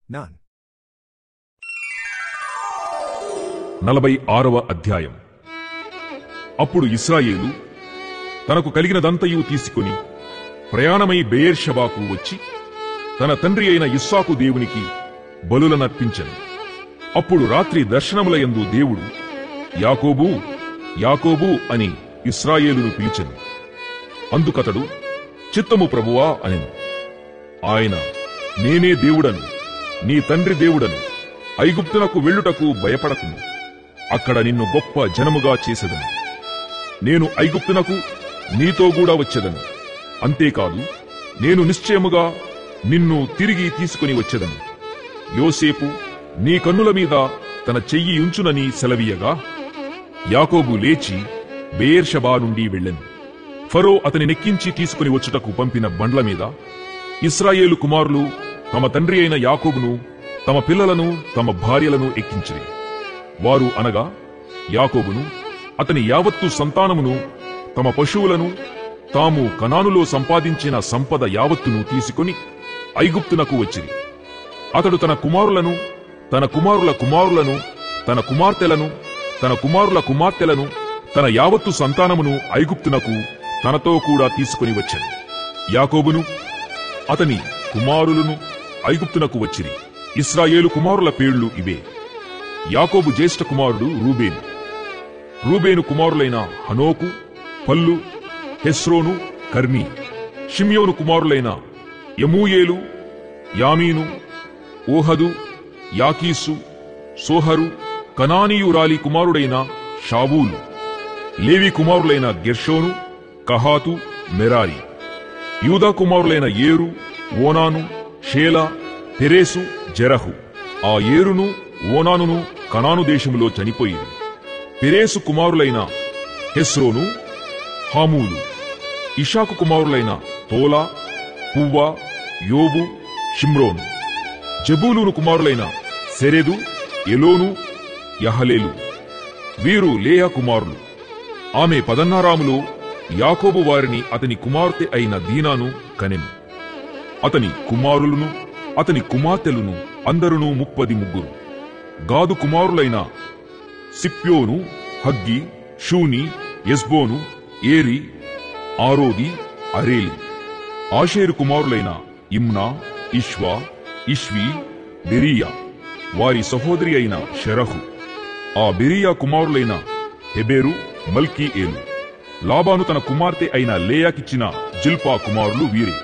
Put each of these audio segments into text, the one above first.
None. నలభై ఆరవ అధ్యాయం అప్పుడు ఇస్రాయేలు తనకు కలిగినదంతయు తీసుకుని ప్రయాణమై బెయేర్షబాకు వచ్చి తన తండ్రి అయిన ఇస్సాకు దేవునికి బలులనర్పించను అప్పుడు రాత్రి దర్శనములయందు దేవుడు యాకోబు యాకోబు అని ఇస్రాయేలును పిలిచెను అందుకతడు చిత్తము ప్రభువా అనెను ఆయన నేనే దేవుడను నీ తండ్రి దేవుడను ఐగుప్తునకు వెళ్ళుటకు భయపడకుము అక్కడ నిన్ను గొప్ప జనముగా చేసేదను నేను ఐగుప్తునకు నీతో కూడా వచ్చేదను అంతేకాదు నేను నిశ్చయముగా నిన్ను తిరిగి తీసుకుని వచ్చేదను యోసేపు నీ కన్నుల మీద తన చెయ్యి ఉంచునని సెలవీయగా యాకోబు లేచి బెయేర్షబా నుండి వెళ్ళెను ఫరో అతని నెక్కించి తీసుకుని వచ్చుటకు పంపిన బండ్ల మీద ఇస్రాయేలు కుమారులు తమ తండ్రి అయిన యాకోబును తమ పిల్లలను తమ భార్యలను ఎక్కించిరి వారు అనగా యాకోబును అతని యావత్తు సంతానమును తమ పశువులను తాము కనానులో సంపాదించిన సంపద యావత్తును తీసుకుని ఐగుప్తునకు వచ్చిరి అతడు తన కుమారులను తన కుమారుల కుమారులను తన కుమార్తెలను తన కుమారుల కుమార్తెలను తన యావత్తు సంతానమును ఐగుప్తునకు తనతో కూడా తీసుకుని వచ్చాడు యాకోబును అతని కుమారులను ఐగుప్తునకు వచ్చిరి ఇస్రాయేలు కుమారుల పేర్లు ఇవే యాకోబు జ్యేష్ఠ కుమారుడు రూబేను రూబేను కుమారులైన హనోకు పల్లు హెస్రోను కర్మీ షిమ్యోను కుమారులైన యమూయేలు యామీను ఓహదు యాకీసు సోహరు కనానీయురాలి కుమారుడైన షావూలు లేవి కుమారులైన గెర్షోను కహాతు మెరారి యూదా కుమారులైన ఏరు ఓనాను షేలా పెరేసు జెరహు ఆ ఏరును ఓనానును కనాను దేశములో చనిపోయింది పెరేసు కుమారులైన హెస్రోను హామూలు ఇషాకు కుమారులైన తోలా పువ్వా యోబు షిమ్రోను జబూలూను కుమారులైన సెరెదు ఎలోను యహలేలు వీరు లేయా కుమారులు ఆమె పదన్నారాములో యాకోబు వారిని అతని కుమార్తె అయిన దీనాను కనెను అతని కుమారులను అతని కుమార్తెలను అందరును ముప్పది ముగ్గురు గాదు కుమారులైన సిప్యోను హగ్గి షూని ఎస్బోను ఏరి ఆరోది అరేలి ఆషేరు కుమారులైన ఇమ్నా ఇష్వా ఇష్వి బెరియా వారి సహోదరి అయిన షెరహు ఆ బెరియా కుమారులైన హెబేరు మల్కీ ఏలు లాబాను తన కుమార్తె అయిన లేయాకిచ్చిన జిల్పా కుమారులు వీరే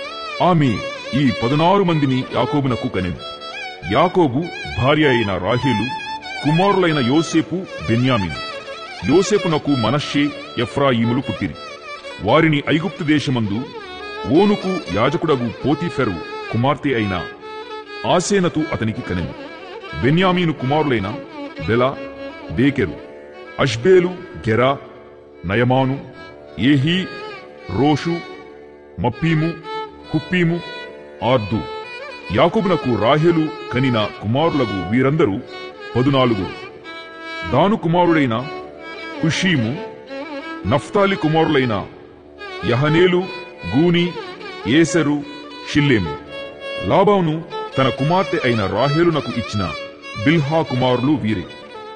ఆమె ఈ పదనారు మందిని యాకోబునకు కనెను యాకోబు భార్య అయిన రాహేలు కుమారులైన యోసేపు బెన్యామిను యోసేపునకు మనష్షే ఎఫ్రాయిములు పుట్టిరి వారిని ఐగుప్తు దేశమందు ఓనుకు యాజకుడగు పోతీఫెరు కుమార్తె అయిన ఆసేనతు అతనికి కనెను బెన్యామీను కుమారులైన బెల బేకెరు అష్బేలు గెరా నయమాను ఏహీ రోషు మప్పీము హుప్పీము ఆర్దు యాకోబునకు రాహేలు కనిన కుమారులకు వీరందరూ పదునాలుగు దాను కుమారుడైన కుషీము నఫ్తాలి కుమారులైన యహనేలు గూని ఏసరు షిల్లేము లాబాను తన కుమార్తె అయిన రాహేలునకు ఇచ్చిన బిల్హా కుమారులు వీరే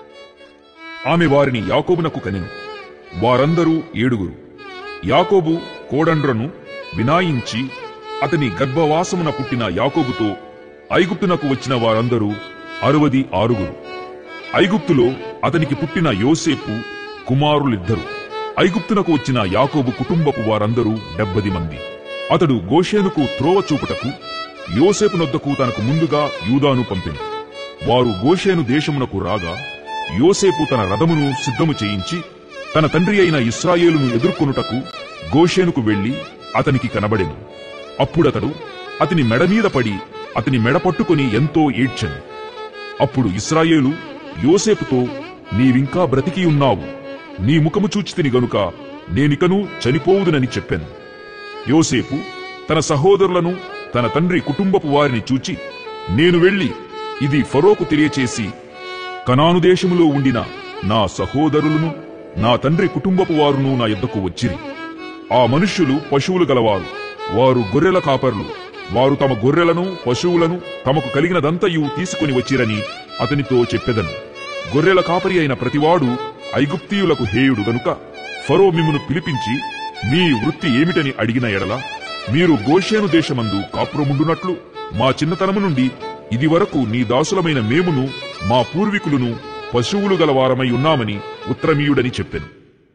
ఆమె వారిని యాకోబునకు కనెను వారందరూ ఏడుగురు యాకోబు కోడండ్రను వినాయించి అతని గర్భవాసమున పుట్టిన యాకోబుతో ఐగుప్తునకు వచ్చిన వారందరూ అరవది ఆరుగురు ఐగుప్తులో అతనికి పుట్టిన యోసేపు కుమారులిద్దరు ఐగుప్తునకు వచ్చిన యాకోబు కుటుంబపు వారందరూ డెబ్బది మంది అతడు గోషేనుకు త్రోవ చూపుటకు యోసేపు నొద్దకు తనకు ముందుగా యూదాను పంపింది వారు గోషేను దేశమునకు రాగా యోసేపు తన రథమును సిద్ధము చేయించి తన తండ్రి అయిన ఇస్రాయేలును ఎదుర్కొనుటకు గోషేనుకు వెళ్లి అతనికి కనబడెను అప్పుడతడు అతని మెడ మీద పడి అతని మెడ పట్టుకుని ఎంతో ఏడ్చెను అప్పుడు ఇస్రాయేలు యోసేపుతో నీవింకా బ్రతికి ఉన్నావు నీ ముఖము చూచితిని గనుక నేనికను చనిపోవుదునని చెప్పాను యోసేపు తన సహోదరులను తన తండ్రి కుటుంబపు వారిని చూచి నేను వెళ్లి ఇది ఫరోకు తెలియచేసి కనాను దేశములో ఉండిన నా సహోదరులను నా తండ్రి కుటుంబపు వారును నా యొద్దకు వచ్చిరి ఆ మనుష్యులు పశువులు గలవారు వారు గొర్రెల కాపర్లు వారు తమ గొర్రెలను పశువులను తమకు కలిగినదంతయు తీసుకుని వచ్చిరని అతనితో చెప్పెదను గొర్రెల కాపరి అయిన ప్రతివాడు ఐగుప్తీయులకు హేయుడు గనుక ఫరో మిమ్మును పిలిపించి మీ వృత్తి ఏమిటని అడిగిన ఎడల మీరు గోషేను దేశమందు కాపురముండునట్లు మా చిన్నతనము నుండి ఇదివరకు నీ దాసులమైన మేమును మా పూర్వీకులను పశువులు గలవారమై ఉన్నామని ఉత్తరమీయుడని చెప్పెను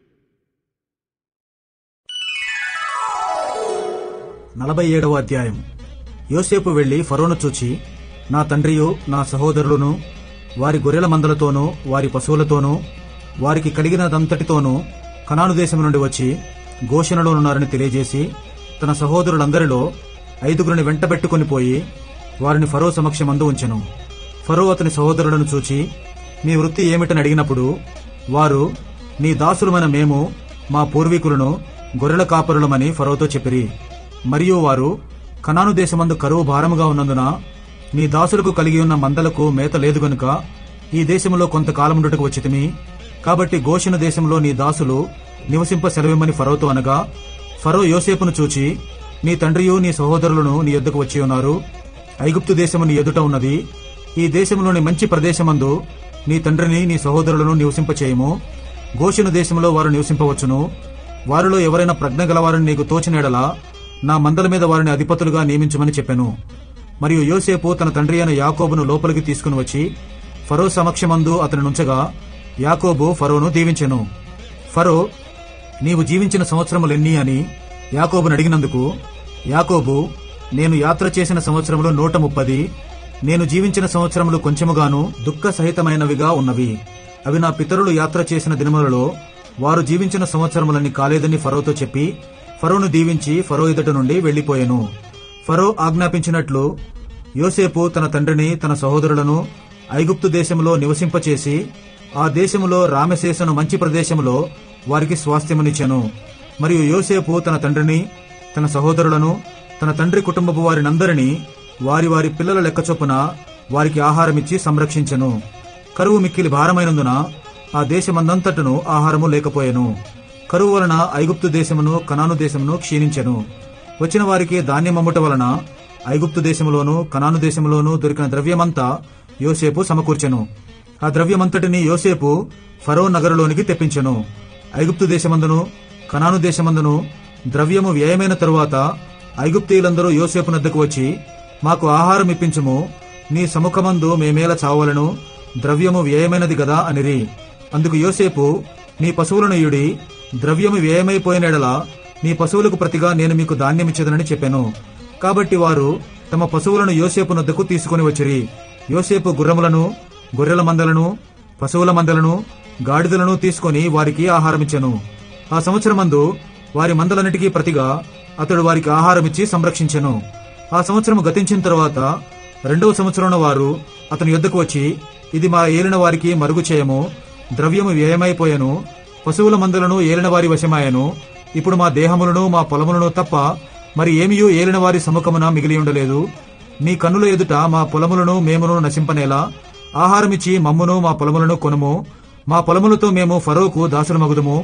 నలభై ఏడవ అధ్యాయం యోసేపు వెళ్లి ఫరోను చూచి నా తండ్రియు నా సహోదరులను వారి గొర్రెల మందలతోనూ వారి పశువులతోనూ వారికి కలిగినదంతటితోనూ కనాను దేశం నుండి వచ్చి గోషణలోనున్నారని తెలియజేసి తన సహోదరులందరిలో ఐదుగురిని వెంటబెట్టుకుని పోయి వారిని ఫరో సమక్షమందు ఉంచెను ఫరో అతని సహోదరులను చూచి మీ వృత్తి ఏమిటని అడిగినప్పుడు వారు నీ దాసులమైన మేము మా పూర్వీకులను గొర్రెల కాపరులమని ఫరోతో చెప్పిరి మరియు వారు కనాను దేశమందు కరువు భారముగా ఉన్నందున నీ దాసులకు కలిగి ఉన్న మందలకు మేత లేదు గనుక ఈ దేశంలో కొంతకాలముండుటకు వచ్చితిమి కాబట్టి గోషణ దేశంలో నీ దాసులు నివసింప సెలవిమ్మని ఫరోతో అనగా ఫరో యోసేపును చూచి నీ తండ్రియు నీ సహోదరులను నీ యొద్దకు వచ్చి ఉన్నారు ఐగుప్తు దేశము నీ ఎదుట ఉన్నది ఈ దేశంలోని మంచి ప్రదేశమందు నీ తండ్రిని నీ సహోదరులను నివసింపచేయము గోషణ దేశంలో వారు నివసింపవచ్చును వారిలో ఎవరైనా ప్రజ్ఞ గలవారని నీకు తోచినెడలా నా మందల మీద వారిని అధిపతులుగా నియమించమని చెప్పాను మరియు యోసేపు తన తండ్రి అయిన యాకోబును లోపలికి తీసుకుని వచ్చి ఫరో సమక్షమందు అతని నుంచగా యాకోబు ఫరోను దీవించెను ఫరో నీవు జీవించిన సంవత్సరములెన్ని అని యాకోబును అడిగినందుకు యాకోబు నేను యాత్ర చేసిన సంవత్సరములు నూట ముప్పది నేను జీవించిన సంవత్సరములు కొంచెముగాను దుఃఖ సహితమైనవిగా ఉన్నవి అవి నా పితరులు యాత్ర చేసిన దినములలో వారు జీవించిన సంవత్సరములని కాలేదని ఫరోతో చెప్పి ఫరోను దీవించి ఫరో ఎదుట నుండి వెళ్లిపోయెను ఫరో ఆజ్ఞాపించినట్లు యోసేపు తన తండ్రిని తన సహోదరులను ఐగుప్తు దేశంలో నివసింపచేసి ఆ దేశములో రామశేషను మంచి ప్రదేశములో వారికి స్వాస్థ్యమునిచ్చెను మరియు యోసేపు తన తండ్రిని తన సహోదరులను తన తండ్రి కుటుంబపు వారినందరినీ వారి వారి పిల్లల లెక్క చొప్పున వారికి ఆహారమిచ్చి సంరక్షించెను కరువు మిక్కిలి భారమైనందున ఆ దేశమందంతటను ఆహారము లేకపోయెను కరువు వలన ఐగుప్తు దేశమును కనాను దేశమును క్షీణించెను వచ్చిన వారికి ధాన్యమమ్ముట వలన ఐగుప్తు దేశములోను కనాను దేశములోను దొరికిన ద్రవ్యమంతా యోసేపు సమకూర్చెను ఆ ద్రవ్యమంతటిని యోసేపు ఫరో నగరులోనికి తెప్పించెను ఐగుప్తు దేశమందును కనాను దేశమందును ద్రవ్యము వ్యయమైన తరువాత ఐగుప్తీయులందరూ యోసేపు నద్దకు వచ్చి మాకు ఆహారం ఇప్పించుము నీ సముఖమందు మేమేల చావలను ద్రవ్యము వ్యయమైనది గదా అనిరి అందుకు యోసేపు మీ పశువులను ఇయుడి ద్రవ్యము వ్యయమైపోయినడలా మీ పశువులకు ప్రతిగా నేను మీకు ధాన్యమిచ్చదనని చెప్పాను కాబట్టి వారు తమ పశువులను యోసేపు నద్దకు తీసుకుని వచ్చిరి యోసేపు గుర్రములను గొర్రెల మందలను పశువుల మందలను గాడిదలను తీసుకొని వారికి ఆహారమిచ్చెను ఆ సంవత్సరమందు వారి మందలన్నిటికీ ప్రతిగా అతడు వారికి ఆహారమిచ్చి సంరక్షించెను ఆ సంవత్సరం గతించిన తరువాత రెండవ సంవత్సరంలో వారు అతని యొద్దకు వచ్చి ఇది మా ఏలిన వారికి మరుగు చేయము ద్రవ్యము వ్యయమైపోయెను పశువుల మందలను ఏలిన వారి వశమాయను ఇప్పుడు మా దేహములను మా పొలములను తప్ప మరి ఏమియూ ఏలిన వారి సముఖమున మిగిలి ఉండలేదు నీ కన్నుల ఎదుట మా పొలములను మేమును నశింపనేలా ఆహారమిచ్చి మమ్మును మా పొలములను కొనుము మా పొలములతో మేము ఫరోకు దాసులమగుదుము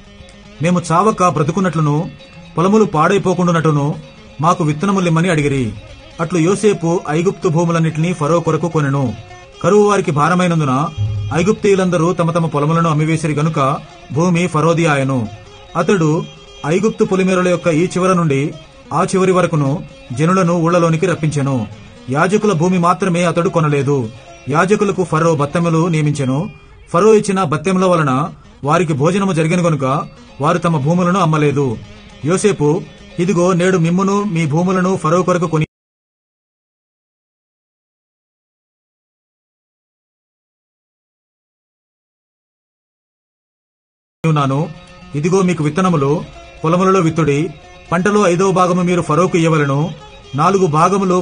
మేము చావక బ్రతుకున్నట్లును పొలములు పాడైపోకుండానట్టును మాకు విత్తనములిమ్మని అడిగిరి అట్లు యోసేపు ఐగుప్తు భూములన్నిటినీ ఫరో కొరకు కొనెను కరువు వారికి భారమైనందున ఐగుప్తీయులందరూ తమ తమ పొలములను అమ్మివేసిరి గనుక భూమి ఫరోది ఆయను అతడు ఐగుప్తు పొలిమేరల యొక్క ఈ చివర నుండి ఆ చివరి వరకును జనులను ఊళ్లలోనికి రప్పించెను యాజకుల భూమి మాత్రమే అతడు కొనలేదు యాజకులకు ఫరో బత్తెములు నియమించెను ఫరో ఇచ్చిన బత్తెముల వలన వారికి భోజనము జరిగిన గనుక వారు తమ భూములను అమ్మలేదు యోసేపు ఇదిగో నేడు మిమ్మును మీ భూములను ఫరో కొరకు కొని ఉన్నాను ఇదిగో మీకు విత్తనములు పొలములలో విత్తుడి పంటలో ఐదవ భాగము మీరు ఫరోకు ఇయ్యవలను నాలుగు భాగములు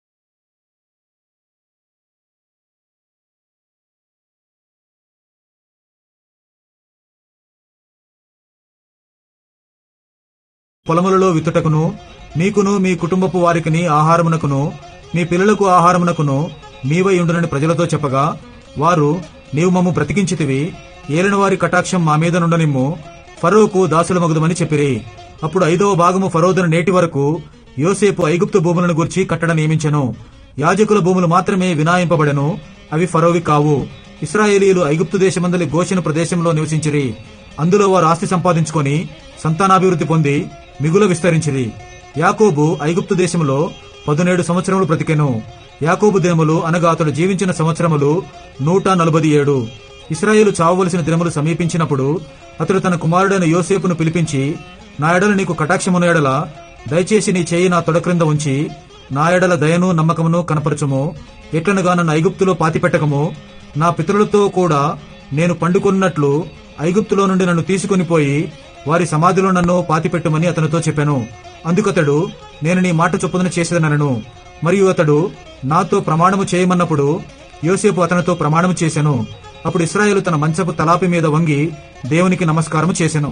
పొలములలో విత్తుటకును మీకును మీ కుటుంబపు వారికిని ఆహారమునకును మీ పిల్లలకు ఆహారమునకును మీవై ఉండునని ప్రజలతో చెప్పగా వారు నీవు మమ్ము బ్రతికించితివి ఏలిన వారి కటాక్షం మా మీద నుండనిమ్ము ఫరోకు దాసులమగుదమని చెప్పిరి అప్పుడు ఐదవ భాగము ఫరోదన నేటి వరకు యోసేపు ఐగుప్తు భూములను గురించి కట్టడ నియమించెను యాజకుల భూములు మాత్రమే వినాయింపబడెను అవి ఫరోవి కావు ఇస్రాయేలీలు ఐగుప్తు దేశమందలి గోషెను ప్రదేశంలో నివసించిరి అందులో వారు ఆస్తి సంపాదించుకొని సంతానాభివృద్ధి పొంది మిగుల విస్తరించిరి యాకోబు ఐగుప్తు దేశంలో పదునేడు సంవత్సరములు బ్రతికెను యాకోబు దినములు అనగా అతడు జీవించిన సంవత్సరములు నూట నలభై ఏడు ఇస్రాయేలు చావవలసిన దినములు సమీపించినప్పుడు అతడు తన కుమారుడైన యోసేపును పిలిపించి నా ఎడల నీకు కటాక్షమున ఎడల దయచేసి నీ చేయి నా తొడ క్రింద ఉంచి నా ఎడల దయను నమ్మకమును కనపరచుము ఎట్లనగా నన్ను ఐగుప్తులో పాతిపెట్టకము నా పితరులతో కూడా నేను పండుకొన్నట్లు ఐగుప్తులో నుండి నన్ను తీసుకొని పోయి వారి సమాధిలో నన్ను పాతిపెట్టమని అతనితో చెప్పాను అందుకతడు నేను నీ మాట చొప్పున చేసేదనను మరియు అతడు నాతో ప్రమాణము చేయమన్నప్పుడు యోసేపు అతనితో ప్రమాణము చేశాను అప్పుడు ఇస్రాయేలు తన మంచపు తలాపి మీద వంగి దేవునికి నమస్కారము చేసెను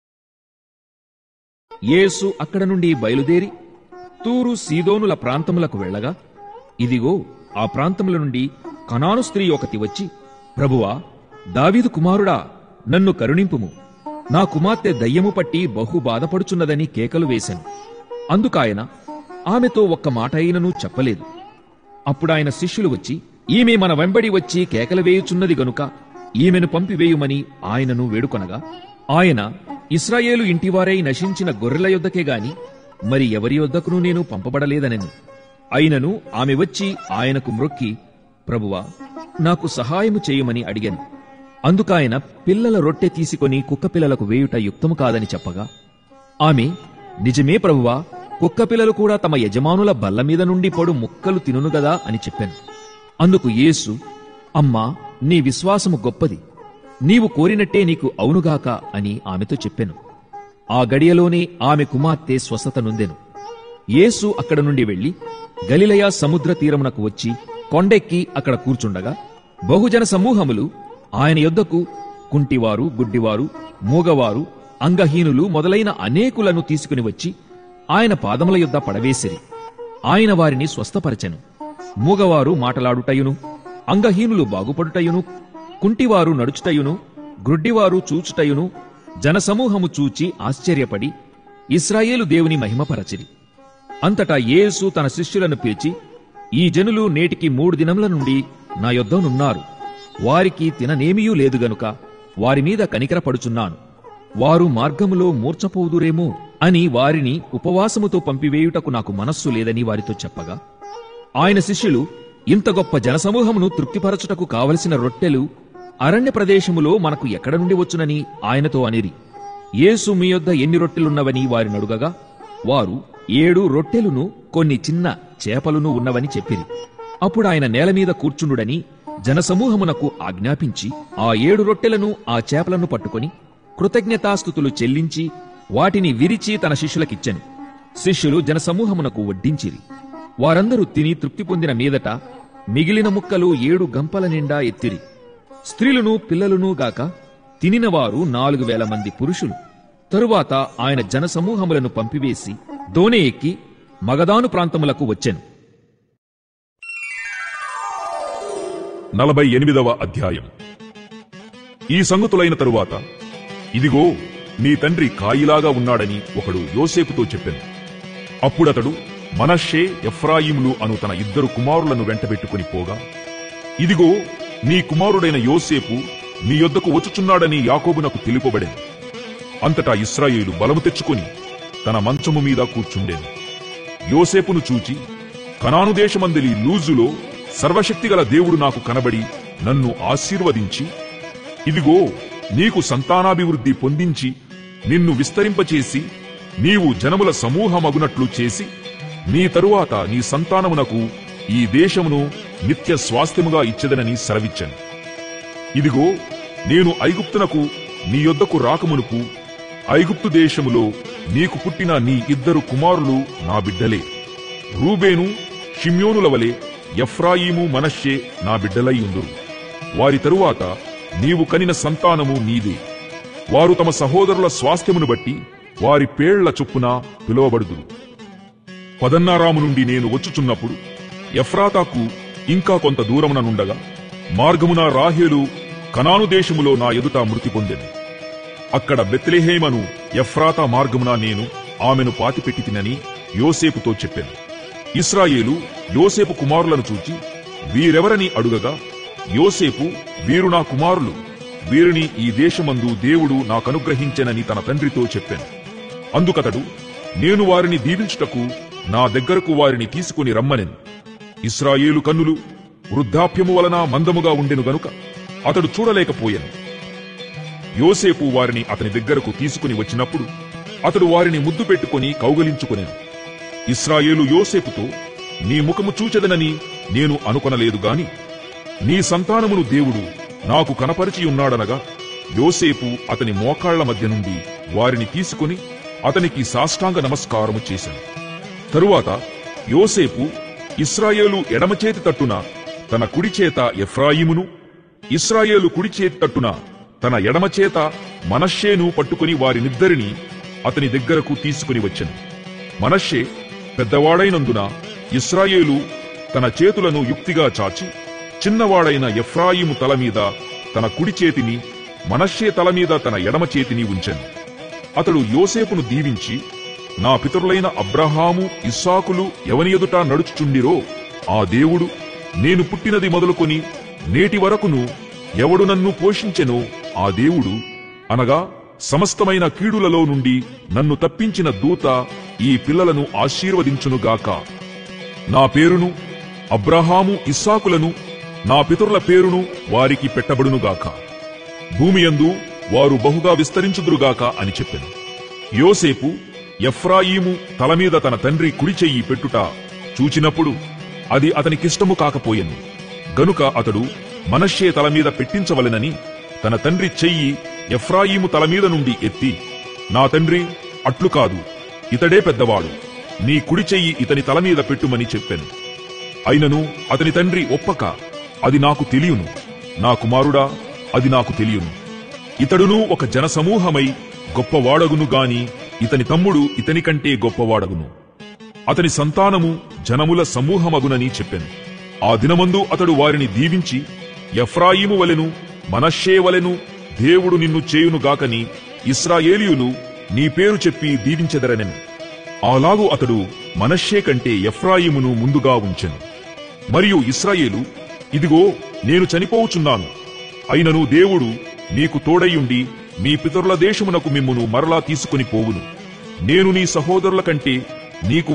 యేసు అక్కడ నుండి బయలుదేరి తూరు సీదోనుల ప్రాంతములకు వెళ్ళగా ఇదిగో ఆ ప్రాంతముల నుండి కనాను స్త్రీ ఒకటి వచ్చి ప్రభువా దావీదు కుమారుడా నన్ను కరుణింపుము నా కుమార్తె దయ్యము పట్టి బహు బాధపడుచున్నదని కేకలు వేశాను అందుకాయన ఆమెతో ఒక్క మాట అయినను చెప్పలేదు అప్పుడాయన శిష్యులు వచ్చి ఈమె మన వెంబడి వచ్చి కేకలు వేయుచున్నది గనుక ఈమెను పంపివేయుమని ఆయనను వేడుకొనగా ఆయన ఇస్రాయేలు ఇంటివారై నశించిన గొర్రెల యొద్దకే గాని మరి ఎవరి యొద్దకును నేను పంపబడలేదనెను అయినను ఆమె వచ్చి ఆయనకు మ్రొక్కి ప్రభువా నాకు సహాయము చేయమని అడిగాను అందుకాయన పిల్లల రొట్టె తీసుకొని కుక్క పిల్లలకు వేయుట యుక్తము కాదని చెప్పగా ఆమె నిజమే ప్రభువా కుక్క పిల్లలు కూడా తమ యజమానుల బల్ల మీద నుండి పడు ముక్కలు తినును గదా అని చెప్పాను అందుకు యేసు అమ్మా నీ విశ్వాసము గొప్పది నీవు కోరినట్టే నీకు అవునుగాక అని ఆమెతో చెప్పాను ఆ గడియలోనే ఆమె కుమార్తె స్వస్థత నొందెను యేసు అక్కడ నుండి వెళ్లి గలిలయ సముద్ర తీరమునకు వచ్చి కొండెక్కి అక్కడ కూర్చుండగా బహుజన సమూహములు ఆయన యొద్దకు కుంటివారు గుడ్డివారు మూగవారు అంగహీనులు మొదలైన అనేకులను తీసుకుని వచ్చి ఆయన పాదముల యొద్ద పడవేసిరి ఆయన వారిని స్వస్థపరచెను మూగవారు మాటలాడుటయును అంగహీనులు బాగుపడుటయును కుంటివారు నడుచుటయును గ్రుడ్డివారు చూచుటయును జనసమూహము చూచి ఆశ్చర్యపడి ఇస్రాయేలు దేవుని మహిమపరచిరి అంతటా యేసు తన శిష్యులను పిలిచి ఈ జనులు నేటికి మూడు దినముల నుండి నా యొద్దనున్నారు వారికి తిననేమియూ లేదు గనుక వారి మీద కనికరపడుచున్నాను వారు మార్గములో మూర్చపోదురేమో అని వారిని ఉపవాసముతో పంపివేయుటకు నాకు మనస్సు లేదని వారితో చెప్పగా ఆయన శిష్యులు ఇంత గొప్ప జనసమూహమును తృప్తిపరచుటకు కావలసిన రొట్టెలు అరణ్య ప్రదేశములో మనకు ఎక్కడ నుండి వచ్చునని ఆయనతో అనిరి యేసు మీ యొద్ద ఎన్ని రొట్టెలున్నవని వారిని అడుగగా వారు ఏడు రొట్టెలును కొన్ని చిన్న చేపలును ఉన్నవని చెప్పిరి అప్పుడు ఆయన నేల మీద కూర్చుండుడని జనసమూహమునకు ఆజ్ఞాపించి ఆ ఏడు రొట్టెలను ఆ చేపలను పట్టుకొని కృతజ్ఞతాస్థుతులు చెల్లించి వాటిని విరిచి తన శిష్యులకిచ్చెను శిష్యులు జనసమూహమునకు వడ్డించిరి వారందరూ తిని తృప్తి పొందిన మీదట మిగిలిన ముక్కలు ఏడు గంపల నిండా ఎత్తిరి స్త్రీలను పిల్లలును గాక తినినవారు నాలుగు వేల మంది పురుషులు తరువాత ఆయన జనసమూహములను పంపివేసి దోణి ఎక్కి మగదాను ప్రాంతములకు వచ్చెను నలభై ఎనిమిదవ అధ్యాయం ఈ సంగతులైన తరువాత ఇదిగో నీ తండ్రి కాయిలాగా ఉన్నాడని ఒకడు యోసేపుతో చెప్పాను అప్పుడతడు మనషే ఎఫ్రాయిములు అను తన ఇద్దరు కుమారులను వెంటబెట్టుకుని పోగా ఇదిగో నీ కుమారుడైన యోసేపు నీ యొద్దకు వచ్చుచున్నాడని యాకోబునకు తెలుపబడెను అంతటా ఇస్రాయేలు బలము తెచ్చుకొని తన మంచము మీద కూర్చుండెను యోసేపును చూచి కనాను దేశమందలి లూజులో సర్వశక్తిగల దేవుడు నాకు కనబడి నన్ను ఆశీర్వదించి ఇదిగో నీకు సంతానాభివృద్ధి పొందించి నిన్ను విస్తరింపచేసి నీవు జనముల సమూహమగునట్లు చేసి నీ తరువాత నీ సంతానమునకు ఈ దేశమును నిత్య స్వాస్థ్యముగా ఇచ్చెదనని సెలవిచ్చాను ఇదిగో నేను ఐగుప్తునకు నీ యొద్దకు రాకమునుపు ఐగుప్తు దేశములో నీకు పుట్టిన నీ ఇద్దరు కుమారులు నా బిడ్డలే రూబేను షిమ్యోనుల వలె ఎఫ్రాయిము మనష్షే నా బిడ్డలై ఉందురు వారి తరువాత నీవు కనిన సంతానము నీదే వారు తమ సహోదరుల స్వాస్థ్యమును బట్టి వారి పేళ్ల చొప్పున పిలువబడుదురు పదన్నారాము నుండి నేను వచ్చుచున్నప్పుడు ఎఫ్రాతాకు ఇంకా కొంత దూరమున నుండగా మార్గమున రాహేలు కనాను దేశములో నా ఎదుట మృతి పొందెను అక్కడ బెత్లెహేమను ఎఫ్రాతా మార్గమున నేను ఆమెను పాతిపెట్టి తినని యోసేపుతో చెప్పాను ఇస్రాయేలు యోసేపు కుమారులను చూచి వీరెవరని అడుగగా యోసేపు వీరు నా కుమారులు వీరిని ఈ దేశమందు దేవుడు నాకనుగ్రహించెనని తన తండ్రితో చెప్పాను అందుకతడు నేను వారిని దీవించుటకు నా దగ్గరకు వారిని తీసుకుని రమ్మనెను ఇస్రాయేలు కన్నులు వృద్ధాప్యము వలన మందముగా ఉండెను గనుక అతడు చూడలేకపోయాను యోసేపు వారిని అతని దగ్గరకు తీసుకుని వచ్చినప్పుడు అతడు వారిని ముద్దు పెట్టుకుని కౌగలించుకునేను ఇస్రాయేలు యోసేపుతో నీ ముఖము చూచెదనని నేను అనుకొనలేదు గాని నీ సంతానమును దేవుడు నాకు కనపరిచి ఉన్నాడనగా యోసేపు అతని మోకాళ్ల మధ్య నుండి వారిని తీసుకుని అతనికి సాష్టాంగ నమస్కారము చేశాను తరువాత యోసేపు ఇస్రాయేలు ఎడమ చేతి తట్టున తన కుడి చేత ఎఫ్రాయిమును ఇస్రాయేలు కుడి చేతి తట్టున తన ఎడమ చేత మనశ్శేను పట్టుకుని వారినిద్దరిని అతని దగ్గరకు తీసుకుని వచ్చెను మనశ్శే పెద్దవాడైనందున ఇస్రాయేలు తన చేతులను యుక్తిగా చాచి చిన్నవాడైన ఎఫ్రాయిము తల మీద తన కుడి చేతిని మనశ్శే తల మీద తన ఎడమ చేతిని ఉంచెను అతడు యోసేపును దీవించి నా పితరులైన అబ్రహాము ఇస్సాకులు ఎవని ఎదుట నడుచుచుండిరో ఆ దేవుడు నేను పుట్టినది మొదలుకొని నేటి వరకును ఎవడు నన్ను పోషించెనో ఆ దేవుడు అనగా సమస్తమైన కీడులలో నుండి నన్ను తప్పించిన దూత ఈ పిల్లలను ఆశీర్వదించునుగాక నా పేరును అబ్రహాము ఇస్సాకులను నా పితరుల పేరును వారికి పెట్టబడునుగాక భూమియందు వారు బహుగా విస్తరించుదురుగాక అని చెప్పెను యోసేపు ఎఫ్రాయిము తల మీద తన తండ్రి కుడి చెయ్యి పెట్టుట చూచినప్పుడు అది అతనికిష్టము కాకపోయెను గనుక అతడు మనశ్శే తల మీద పెట్టించవలెనని తన తండ్రి చెయ్యి ఎఫ్రాయిము తల మీద నుండి ఎత్తి నా తండ్రి అట్లు కాదు ఇతడే పెద్దవాడు నీ కుడి చెయ్యి ఇతని తల మీద పెట్టుమని చెప్పాను అయినను అతని తండ్రి ఒప్పక అది నాకు తెలియను నా కుమారుడా అది నాకు తెలియను ఇతడును ఒక జనసమూహమై గొప్పవాడగును గాని ఇతని తమ్ముడు ఇతని కంటే గొప్పవాడగును అతని సంతానము జనముల సమూహమగునని చెప్పెను ఆ దినమందు అతడు వారిని దీవించి ఎఫ్రాయిము వలెను మనశ్శే వలెను దేవుడు నిన్ను చేయునుగాకని ఇస్రాయేలీయులు నీ పేరు చెప్పి దీవించెదరనెను అలాగు అతడు మనశ్శే కంటే ఎఫ్రాయిమును ముందుగా ఉంచెను మరియు ఇస్రాయేలు ఇదిగో నేను చనిపోవుచున్నాను అయినను దేవుడు నీకు తోడయుండి మీ పితరుల దేశమునకు మిమ్మును మరలా తీసుకుని పోవును నేను నీ సహోదరుల కంటే నీకు